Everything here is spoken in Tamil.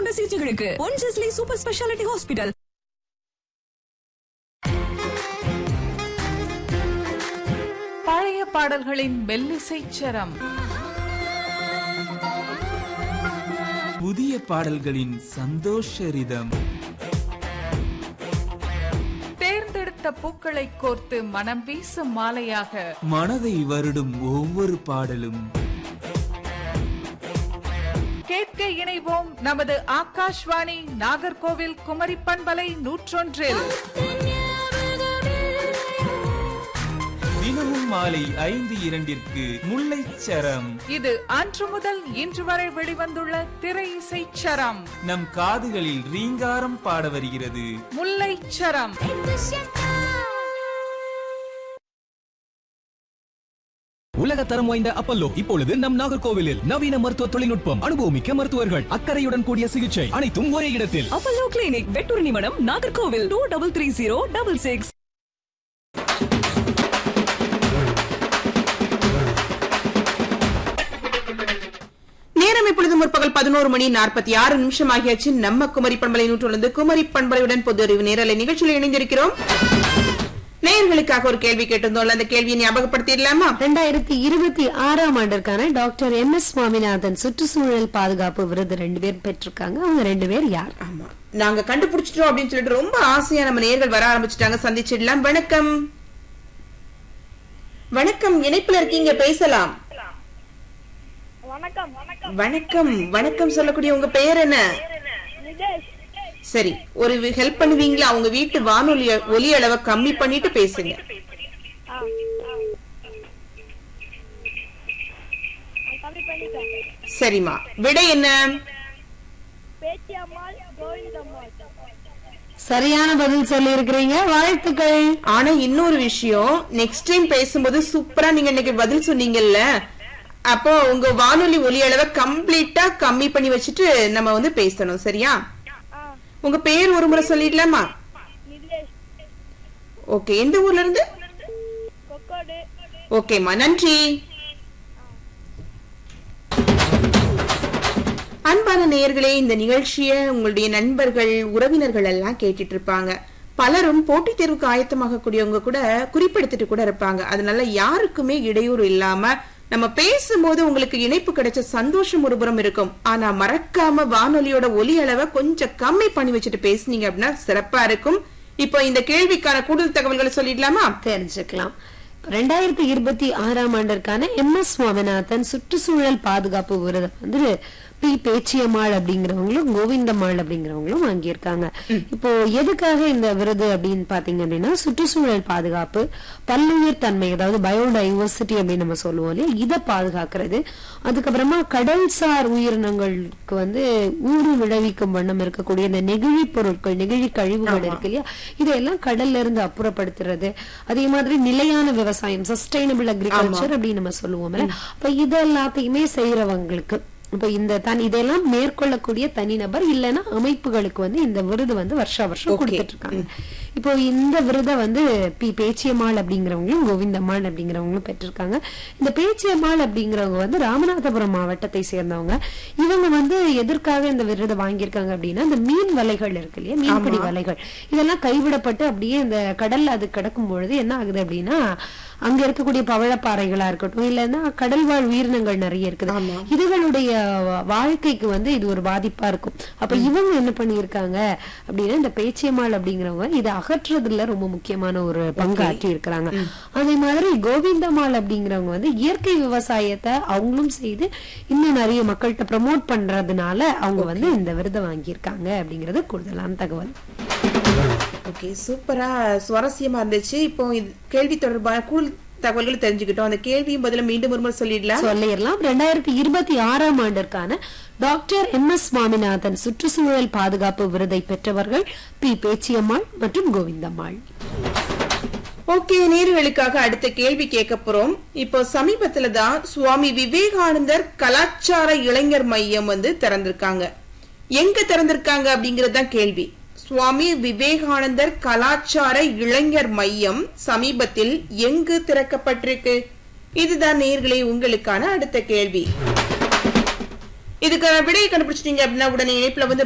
சிறப்பான சிகிச்சைகளுக்கு ஒன்ஜஸ்லி சூப்பர் ஸ்பெஷாலிட்டி ஹாஸ்பிட்டல் பழைய பாடல்களின் மெல்லிசை சரம் புதிய பாடல்களின் சந்தோஷ ரிதம் தேர்ந்தெடுத்த பூக்களை கோர்த்து மனம் வீசும் மாலையாக மனதை வருடும் ஒவ்வொரு பாடலும் கேட்க இணைவோம் நமது ஆகாஷ்வாணி நாகர்கோவில் குமரி பண்பலை நூற்றொன்றில் தினமும் மாலை ஐந்து இரண்டிற்கு முல்லைச்சரம் இது அன்று முதல் இன்று வரை வெளிவந்துள்ள திரை இசை சரம் நம் காதுகளில் ரீங்காரம் பாட வருகிறது முல்லை சரம் உலக தரம் வாய்ந்த அப்பல்லோ இப்பொழுது நம் நாகர்கோவிலில் நவீன மருத்துவ தொழில்நுட்பம் அனுபவமிக்க மருத்துவர்கள் அக்கறையுடன் கூடிய சிகிச்சை அனைத்தும் ஒரே இடத்தில் Apollo clinic Vettoornimadam Nagercoil two double three zero double six நேரம் இப்பொழுது முற்பகல் பதினோரு மணி நாற்பத்தி ஆறு நிமிஷம் ஆகியாச்சு நம்ம குமரி பண்பலை நூற்றுள்ளது குமரி பண்பலையுடன் பொது அறிவு நேரலை நிகழ்ச்சியில் இணைந்திருக்கிறோம் நேயர்களுக்காக ஒரு கேள்வி கேட்டிருந்தோம் அந்த கேள்வியை ஞாபகப்படுத்திடலாமா ரெண்டாயிரத்தி இருபத்தி ஆறாம் ஆண்டிற்கான டாக்டர் எம் எஸ் சுவாமிநாதன் சுற்றுச்சூழல் பாதுகாப்பு விருது ரெண்டு பேர் பெற்றிருக்காங்க அவங்க ரெண்டு பேர் யார் ஆமா நாங்க கண்டுபிடிச்சிட்டோம் அப்படின்னு சொல்லிட்டு ரொம்ப ஆசையா நம்ம நேர்கள் வர ஆரம்பிச்சிட்டாங்க சந்திச்சிடலாம் வணக்கம் வணக்கம் இணைப்புல இருக்கீங்க பேசலாம் வணக்கம் வணக்கம் வணக்கம் வணக்கம் சொல்லக்கூடிய உங்க பெயர் என்ன நிதேஷ் சரி ஒரு ஹெல்ப் பண்ணுவீங்களா அவங்க வீட்டு வானொலி ஒலி அளவை கம்மி பண்ணிட்டு பேசுங்க ஆ ஆ. நான் கம்மி பண்ணிட்டேன் சரிம்மா விடை என்ன பேச்சியம்மாள் கோவிந்தம்மாள் சரியான பதில் சொல்லி இருக்கிறீங்க வாழ்த்துக்கள் ஆனா இன்னொரு விஷயம் நெக்ஸ்ட் டைம் பேசும்போது சூப்பரா நீங்க இன்னைக்கு பதில் சொன்னீங்கல்ல அப்போ உங்க வானொலி ஒலி அளவை கம்ப்ளீட்டா கம்மி பண்ணி வச்சுட்டு நம்ம வந்து பேசணும் சரியா ஆ உங்க பேர் ஒரு முறை சொல்லிடலாமா நிதேஷ் ஓகே எந்த ஊர்ல இருந்து கொக்கோடு ஓகேம்மா நன்றி அன்பான நேயர்களே இந்த நிகழ்ச்சியை உங்களுடைய நண்பர்கள் உறவினர்கள் எல்லாம் கேட்டுட்டு இருப்பாங்க பலரும் போட்டித் தேர்வுக்கு ஆயத்தமாகக்கூடியவங்க கூட குறிப்பெடுத்துட்டு கூட இருப்பாங்க அதனால யாருக்குமே இடையூறு இல்லாம நம்ம பேசும்போது உங்களுக்கு இணைப்பு கிடைச்ச சந்தோஷம் ஒரு புறம் இருக்கும் ஆனா மறக்காம வானொலியோட ஒலி அளவை கொஞ்சம் கம்மி பண்ணி வச்சுட்டு பேசுனீங்க அப்படின்னா சிறப்பா இருக்கும் இப்போ இந்த கேள்விக்கான கூடுதல் தகவல்களை சொல்லிடலாமா தெரிஞ்சுக்கலாம் ரெண்டாயிரத்தி இருபத்தி ஆறாம் ஆண்டிற்கான எம் எஸ் சுவாமிநாதன் சுற்றுச்சூழல் பாதுகாப்பு விருது வந்து பி பேச்சியம்மாள் அப்படிங்கிறவங்களும் கோவிந்தம்மாள் அப்படிங்கிறவங்களும் வாங்கியிருக்காங்க இப்போ எதுக்காக இந்த விருது அப்படின்னு பாத்தீங்க அப்படின்னா சுற்றுச்சூழல் பாதுகாப்பு பல்லுயிர் தன்மை அதாவது பயோடைவர்சிட்டி அப்படின்னு நம்ம சொல்லுவோம் இல்லையா இதை பாதுகாக்கிறது அதுக்கப்புறமா கடல்சார் உயிரினங்களுக்கு வந்து ஊறு விளைவிக்கும் வண்ணம் இருக்கக்கூடிய இந்த நெகிழி பொருட்கள் நெகிழி கழிவுகள் இருக்கு இல்லையா இதெல்லாம் கடல்ல இருந்து அப்புறப்படுத்துறது அதே மாதிரி நிலையான விவசாயம் சஸ்டைனபிள் அக்ரிகல்ச்சர் அப்படின்னு நம்ம சொல்லுவோம்ல அப்ப இது எல்லாத்தையுமே செய்யறவங்களுக்கு இப்ப இந்த தனி இதெல்லாம் மேற்கொள்ளக்கூடிய தனிநபர் இல்லைன்னா அமைப்புகளுக்கு வந்து இந்த விருது வந்து வருஷா வருஷம் Okay. கொடுத்துட்டு இருக்காங்க இப்போ இந்த விருதை வந்து பி பேச்சியம்மாள் அப்படிங்கிறவங்களும் கோவிந்தம்மாள் அப்படிங்கிறவங்களும் பெற்றிருக்காங்க இந்த பேச்சியம்மாள் அப்படிங்கிறவங்க வந்து ராமநாதபுரம் மாவட்டத்தை சேர்ந்தவங்க இவங்க வந்து எதற்காக இந்த விருதை வாங்கியிருக்காங்க அப்படின்னா இந்த மீன் வலைகள் இருக்கு இல்லையா மீன்பிடி வலைகள் இதெல்லாம் கைவிடப்பட்டு அப்படியே இந்த கடல்ல அது கிடக்கும் பொழுது என்ன ஆகுது அப்படின்னா அங்க இருக்கக்கூடிய பவழப்பாறைகளா இருக்கட்டும் இல்லைன்னா கடல்வாழ் உயிரினங்கள் நிறைய இருக்குது இதுகளுடைய வா- வாழ்க்கைக்கு வந்து இது ஒரு பாதிப்பா இருக்கும் அப்ப இவங்க என்ன பண்ணியிருக்காங்க அப்படின்னா இந்த பேச்சியம்மாள் அப்படிங்கிறவங்க இதை அகற்றுறதுல ரொம்ப முக்கியமான ஒரு பங்கு ஆற்றி இருக்கிறாங்க அதே மாதிரி கோவிந்தம்மாள் அப்படிங்கிறவங்க வந்து இயற்கை விவசாயத்தை அவங்களும் செய்து இன்னும் நிறைய மக்கள்கிட்ட ப்ரமோட் பண்றதுனால அவங்க வந்து இந்த விருதை வாங்கியிருக்காங்க அப்படிங்கிறது கூடுதலான தகவல் ஓகே சூப்பரா சுவாரஸ்யமா இருந்துச்சு இப்போ இது கேள்வி தொடர்பான கூடுதல் தகவல்கள் தெரிஞ்சுக்கிட்டோம் அந்த கேள்வியும் பதில மீண்டும் ஒரு முறை சொல்லிடலாம் சொல்லிடலாம் ரெண்டாயிரத்தி இருபத்தி ஆறாம் ஆண்டிற்கான டாக்டர் எம் எஸ் சுவாமிநாதன் சுற்றுச்சூழல் பாதுகாப்பு விருதை பெற்றவர்கள் பி பேச்சியம்மாள் மற்றும் கோவிந்தம்மாள் ஓகே நேர்களுக்காக அடுத்த கேள்வி கேட்க போறோம் இப்போ சமீபத்துல தான் சுவாமி விவேகானந்தர் கலாச்சார இளைஞர் மையம் வந்து திறந்திருக்காங்க எங்க திறந்திருக்காங்க அப்படிங்கறது தான் கேள்வி சுவாமி விவேகானந்தர் கலாச்சார இளைஞர் மையம் சமீபத்தில் எங்கு திறக்கப்பட்டிருக்கு இதுதான் நேர்களே உங்களுக்கான அடுத்த கேள்வி இதுக்கான விடையை கண்டுபிடிச்சிட்டீங்க அப்படின்னா உடனே இணைப்புல வந்து